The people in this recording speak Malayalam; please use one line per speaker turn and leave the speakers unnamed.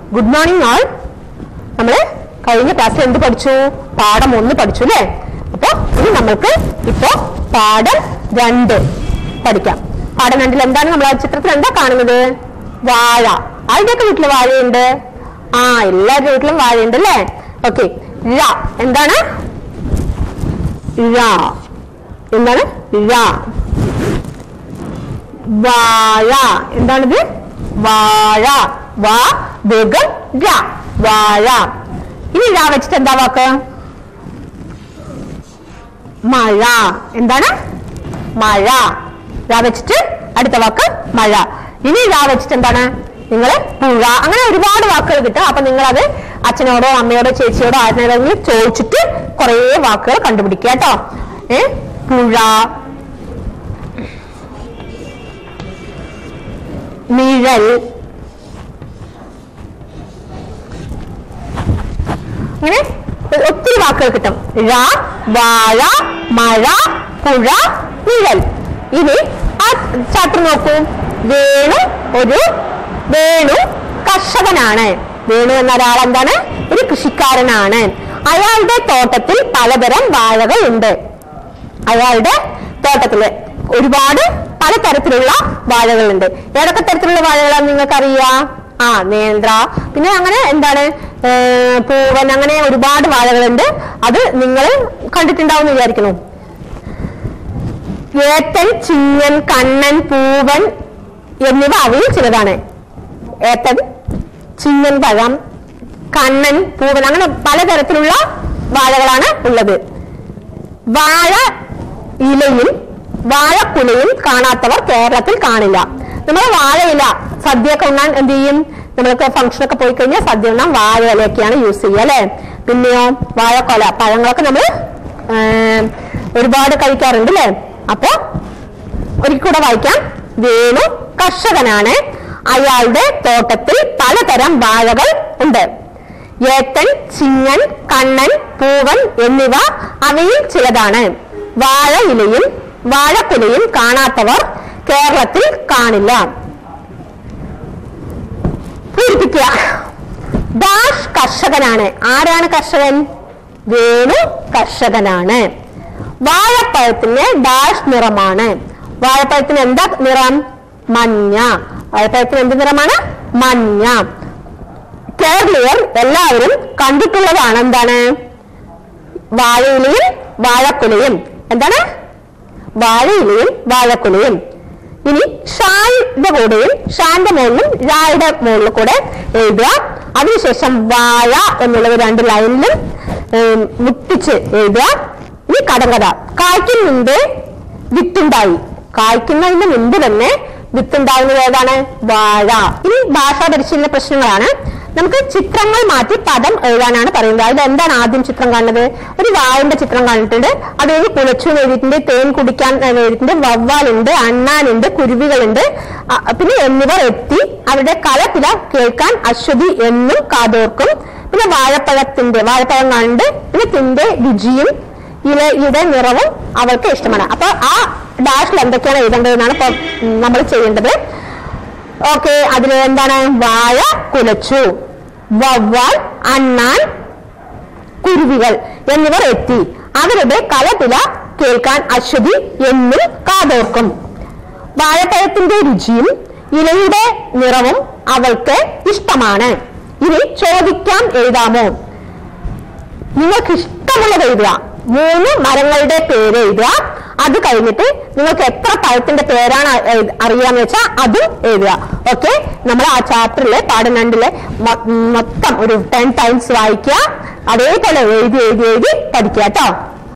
ഗുഡ് മോർണിംഗ് ആൾ നമ്മള് കഴിഞ്ഞ ക്ലാസ്സിൽ എന്ത് പഠിച്ചു പാഠം ഒന്ന് പഠിച്ചു അല്ലേ അപ്പൊ ഇനി നമ്മൾക്ക് ഇപ്പോ പാഠം രണ്ട് പഠിക്കാം പാഠം രണ്ടിൽ എന്താണ് നമ്മൾ ആ ചിത്രത്തിൽ എന്താ കാണുന്നത് വാഴ ആരുടെയൊക്കെ വീട്ടില് വാഴയുണ്ട് ആ എല്ലാവരുടെ വീട്ടിലും വാഴയുണ്ട് അല്ലേ ഓക്കെ ര എന്താണ് ര എന്താണ് ര വാഴ എന്താണിത് വാഴ വാ ദീർഘം ര വാഴ ഇനി ര വെച്ചിട്ട് എന്താ വാക്ക് മഴ എന്താണ് മഴ ര വെച്ചിട്ട് അടുത്ത വാക്ക് മഴ ഇനി ര വെച്ചിട്ട് എന്താണ് നിങ്ങൾ പുഴ അങ്ങനെ ഒരുപാട് വാക്കുകൾ കിട്ടും അപ്പൊ നിങ്ങൾ അത് അച്ഛനോടോ അമ്മയോടോ ചേച്ചിയോടോ ആരെങ്കിലും ചോദിച്ചിട്ട് കുറേ വാക്കുകൾ കണ്ടുപിടിക്കുക കേട്ടോ ഏ പുഴ നിഴൽ അങ്ങനെ ഒത്തിരി വാക്കുകൾ കിട്ടും ര വാഴ മഴ പുഴ നിഴൽ ഇനി ആ ചാപ്റ്റർ നോക്കൂ വേണു ഒരു വേണു കർഷകനാണ് വേണു എന്ന ഒരാൾ എന്താണ് ഒരു കൃഷിക്കാരനാണ് അയാളുടെ തോട്ടത്തിൽ പലതരം വാഴകൾ ഉണ്ട് അയാളുടെ തോട്ടത്തില് ഒരുപാട് പലതരത്തിലുള്ള വാഴകളുണ്ട് ഏതൊക്കെ തരത്തിലുള്ള വാഴകളാണ് നിങ്ങൾക്ക് അറിയാം ആ നേന്ത്ര പിന്നെ അങ്ങനെ എന്താണ് ഏ, പൂവൻ അങ്ങനെ ഒരുപാട് വാഴകളുണ്ട് അത് നിങ്ങൾ കണ്ടിട്ടുണ്ടാവും വിചാരിക്കുന്നു ഏത്തൻ ചിങ്ങൻ കണ്ണൻ പൂവൻ എന്നിവ അവയിൽ ചിലതാണ് ഏത്തൻ ചിങ്ങൻ പഴം കണ്ണൻ പൂവൻ അങ്ങനെ പലതരത്തിലുള്ള വാഴകളാണ് ഉള്ളത് വാഴ ഇലയും വാഴക്കുലയും കാണാത്തവർ കേരളത്തിൽ കാണില്ല നമ്മൾ വാഴയില സദ്യയൊക്കെ ഉണ്ണാൻ എന്ത് ചെയ്യും നമ്മൾക്ക് ഫംഗ്ഷനൊക്കെ പോയി കഴിഞ്ഞാൽ സദ്യ ഉണ്ണാൻ വാഴ ഇലയൊക്കെയാണ് യൂസ് ചെയ്യുക അല്ലെ പിന്നെയോ വാഴക്കൊല പഴങ്ങളൊക്കെ നമ്മൾ ഒരുപാട് കഴിക്കാറുണ്ട് അല്ലെ അപ്പൊ ഒരിക്കൽ കൂടെ വായിക്കാം വേണു കർഷകനാണ് അയാളുടെ തോട്ടത്തിൽ പലതരം വാഴകൾ ഉണ്ട് ഏത്തൻ ചിങ്ങൻ കണ്ണൻ പൂവൻ എന്നിവ അവയിൽ ചിലതാണ് വാഴ ഇലയും വാഴക്കുലയും കാണാത്തവർ കേരളത്തിൽ കാണില്ല പൂരിപ്പിക്കുക ഡാഷ് കർഷകനാണ് ആരാണ് കർഷകൻ വേണു കർഷകനാണ് വാഴപ്പഴത്തിന് ഡാഷ് നിറമാണ് വാഴപ്പഴത്തിന് എന്താ നിറം മഞ്ഞ വാഴപ്പഴത്തിന് എന്ത് നിറമാണ് മഞ്ഞ കേരളീയർ എല്ലാവരും കണ്ടിട്ടുള്ളതാണ് എന്താണ് വാഴയിലയും വാഴക്കുലയും എന്താണ് വാഴയിലയും വാഴക്കുലയും ഇനി ഷായുടെ കൂടെയും ഷാന്റെ മുകളിലും രായുടെ മുകളിലും കൂടെ എഴുതുക അതിനുശേഷം വാഴ എന്നുള്ളത് രണ്ട് ലൈനിലും ഏം, മുട്ടിച്ച് എഴുതുക ഇനി കടങ്കഥ കായ്ക്കും മുമ്പേ വിത്തുണ്ടായി കായ്ക്കുന്നതിന് മുമ്പ് തന്നെ വിത്തുണ്ടാവുന്നത് ഏതാണ് വാഴ ഇനി ഭാഷാ പരിശീലന പ്രശ്നങ്ങളാണ് നമുക്ക് ചിത്രങ്ങൾ മാറ്റി പദം എഴുതാനാണ് പറയുന്നത് അതിൽ എന്താണ് ആദ്യം ചിത്രം കാണുന്നത് ഒരു വാഴന്റെ ചിത്രം കണ്ടിട്ടുണ്ട് അത് കഴിഞ്ഞ് പുലച്ചു എന്ന് എഴുതിയിട്ടുണ്ട് തേൻ കുടിക്കാൻ എന്ന് എഴുതിയിട്ടുണ്ട് വവ്വാലുണ്ട് അണ്ണാനുണ്ട് കുരുവികളുണ്ട് അ- പിന്നെ എന്നിവർ എത്തി അവരുടെ കലപില കേൾക്കാൻ അശ്വതി എന്നും കാതോർക്കും പിന്നെ വാഴപ്പഴത്തിന്റെ വാഴപ്പഴം കണ്ട് പിന്നെ ത്തിന്റെ രുചിയും ഇലയുടെ നിറവും അവൾക്ക് ഇഷ്ടമാണ് അപ്പൊ ആ ഡാഷിൽ എന്തൊക്കെയാണ് എഴുതേണ്ടതെന്നാണ് ഇപ്പൊ നമ്മൾ ചെയ്യേണ്ടത് ഓക്കെ അതിൽ എന്താണ് വാഴ കുലച്ചു വവ്വാൽ അണ്ണാൻ കുരുവികൾ എന്നിവർ എത്തി അവരുടെ കലപില കേൾക്കാൻ അശ്വതി എന്നും കാതോർക്കും വാഴപ്പഴത്തിന്റെ രുചിയും ഇലയുടെ നിറവും അവൾക്ക് ഇഷ്ടമാണ് ഇനി ചോദിക്കാം എഴുതാമോ നിങ്ങൾക്ക് ഇഷ്ടമുള്ളത് എഴുതുക മൂന്ന് മരങ്ങളുടെ പേര് എഴുതുക അത് കഴിഞ്ഞിട്ട് നിങ്ങൾക്ക് എത്ര പഴത്തിന്റെ പേരാണ് എഴു- അറിയാന്ന് വെച്ചാൽ അതും എഴുതുക ഓക്കെ നമ്മൾ ആ ചാപ്റ്ററിലെ പാഠം രണ്ടിലെ മൊ- മൊത്തം ഒരു ടെൻ ടൈംസ് വായിക്കുക അതേപോലെ എഴുതി എഴുതി എഴുതി പഠിക്കുക കേട്ടോ